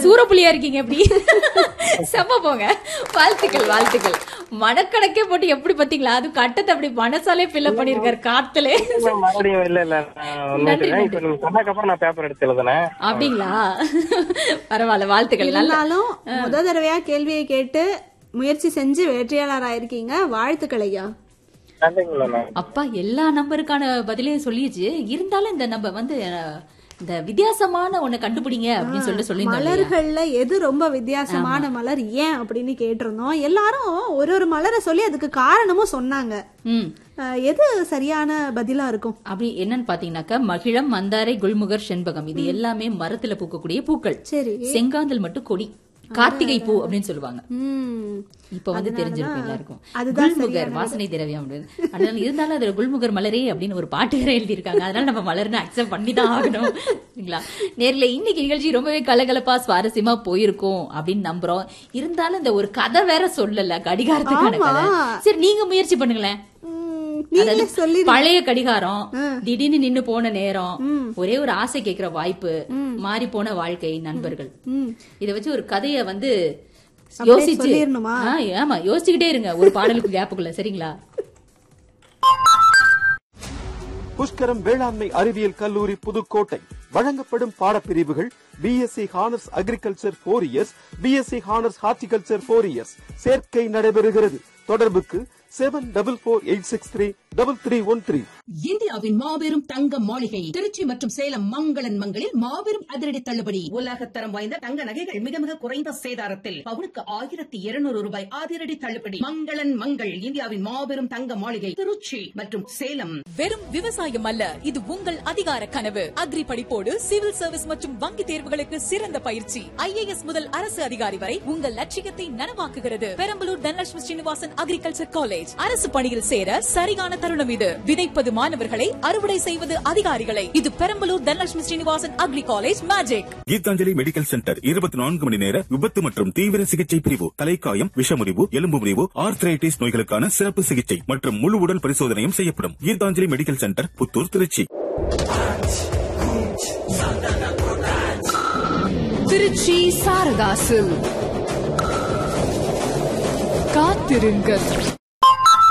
சூரப்புலியா இருக்கீங்க எப்படி செம்ம போங்க வாழ்த்துக்கள் வாழ்த்துக்கள் மனக்கணக்கே போட்டு எப்படி பாத்தீங்களா அது கட்டத்தை அப்படி மனசாலே ஃபில்அப் பண்ணிருக்காரு காத்துல இல்ல, மறுபடியும் இல்ல இல்ல நான் உண்மையிலே இப்ப நீங்க சொன்னதுக்கப்புறம் நான் பேப்பர் எடுத்து எழுதுனேன் அப்படிங்களா பரவாயில்ல வாழ்த்துக்கள் நல்ல இருந்தாலும் முத தடவையா கேள்வியை கேட்டு முயற்சி செஞ்சு வெற்றியாளர் ஆயிருக்கீங்க வாழ்த்துக்கள் ஐயா நன்றிங்களா மேம் அப்பா எல்லா நம்பருக்கான பதிலையும் சொல்லிடுச்சு இருந்தாலும் இந்த நம்ம வந்து அஹ், இந்த வித்தியாசமான ஒண்ணு கண்டுபிடிங்க அப்படின்னு சொல்லிட்டு சொல்லியிருந்தோம் இல்லையா? மலர்கள்ல எது ரொம்ப வித்தியாசமான மலர் ஏன் அப்படின்னு கேட்டிருந்தோம் எல்லாரும் ஒரு ஒரு மலரை சொல்லி அதுக்கு காரணமும் சொன்னாங்க ம் அஹ், எது சரியான பதிலா இருக்கும் அப்படி என்னன்னு பாத்தீங்கன்னாக்கா மகிழம் மந்தாரை குல்முகர் செண்பகம் இது எல்லாமே மரத்துல பூக்கக்கூடிய பூக்கள் சரி செங்காந்தல் மட்டும் கொடி கார்த்திகை பூ அப்படின்னு சொல்லுவாங்க ம் இப்ப வந்து தெரிஞ்சிருக்கும் எல்லாருக்கும் அதுதான் குல்முகர் வாசனை திரவியம் அப்படின்னு அதனால இருந்தாலும் அதுல குல்முகர் மலரே அப்படின்னு ஒரு பாட்டு வேற எழுதியிருக்காங்க அதனால நம்ம மலர்னு அக்செப்ட் பண்ணி தான் ஆகணும் சரிங்களா நேர்ல இன்னைக்கு நிகழ்ச்சி ரொம்பவே கலகலப்பா சுவாரஸ்யமா போயிருக்கும் அப்படின்னு நம்புறோம் இருந்தாலும் இந்த ஒரு கதை வேற சொல்லல கடிகாரத்துக்கான கதை சரி நீங்க முயற்சி பண்ணுங்களேன் ம், நீங்களே அதாவது சொல்லி பழைய கடிகாரம் திடீர்னு நின்னு போன நேரம் ஒரே ஒரு ஆசை கேக்குற வாய்ப்பு மாறி போன வாழ்க்கை நண்பர்கள் ம். இத வச்சு ஒரு கதைய வந்து யோசிச்சு சொல்லிரணுமா? ஆ, ஆமா யோசிச்சுக்கிட்டே இருங்க ஒரு பாடலுக்கு கேப்புக்குள்ள சரிங்களா புஷ்கரம் வேளாண்மை அறிவியல் கல்லூரி புதுக்கோட்டை வழங்கப்படும் பாடப்பிரிவுகள் B Sc honours agriculture four years B Sc honours horticulture four years சேர்க்கை நடைபெறுகிறது தொடர்புக்கு seven double four eight six three double three one three இந்தியாவின் மாபெரும் தங்க மாளிகை திருச்சி மற்றும் சேலம் மங்களன் மங்களில் மாபெரும் அதிரடி தள்ளுபடி உலகத்தரம் வாய்ந்த தங்க நகைகள் மிக மிக குறைந்த சேதாரத்தில் பவுனுக்கு ஆயிரத்தி இருநூறு ரூபாய் அதிரடி தள்ளுபடி மங்களன் மங்கள் இந்தியாவின் மாபெரும் தங்க மாளிகை திருச்சி மற்றும் சேலம் வெறும் விவசாயம் அல்ல இது உங்கள் அதிகார கனவு அக்ரி படிப்போடு சிவில் சர்வீஸ் மற்றும் வங்கி தேர்வுகளுக்கு சிறந்த பயிற்சி ஐஏஎஸ் முதல் அரசு அதிகாரி வரை உங்கள் லட்சியத்தை நனவாக்குகிறது பெரம்பலூர் தனலட்சுமி ஸ்ரீனிவாசன் அக்ரிகல்ச்சர் காலேஜ் அரசு பணியில் சேர சரியான தருணம் இது விதைப்பது மாணவர்களை அறுவடை செய்வது அதிகாரிகளை இது Perambalur Dhanalakshmi Srinivasan agri college magic Geethanjali medical centre இருபத்தி நான்கு மணி நேர விபத்து மற்றும் தீவிர சிகிச்சை பிரிவு தலைக்காயம் விஷமுறிவு எலும்பு முறிவு ஆர்த்ரைட்டிஸ் நோய்களுக்கான சிறப்பு சிகிச்சை மற்றும் முழு உடல் பரிசோதனையும் செய்யப்படும் கீதாஞ்சலி மெடிக்கல் சென்டர் புத்தூர் திருச்சி திருச்சி சாரதாசு காத்திருங்கள்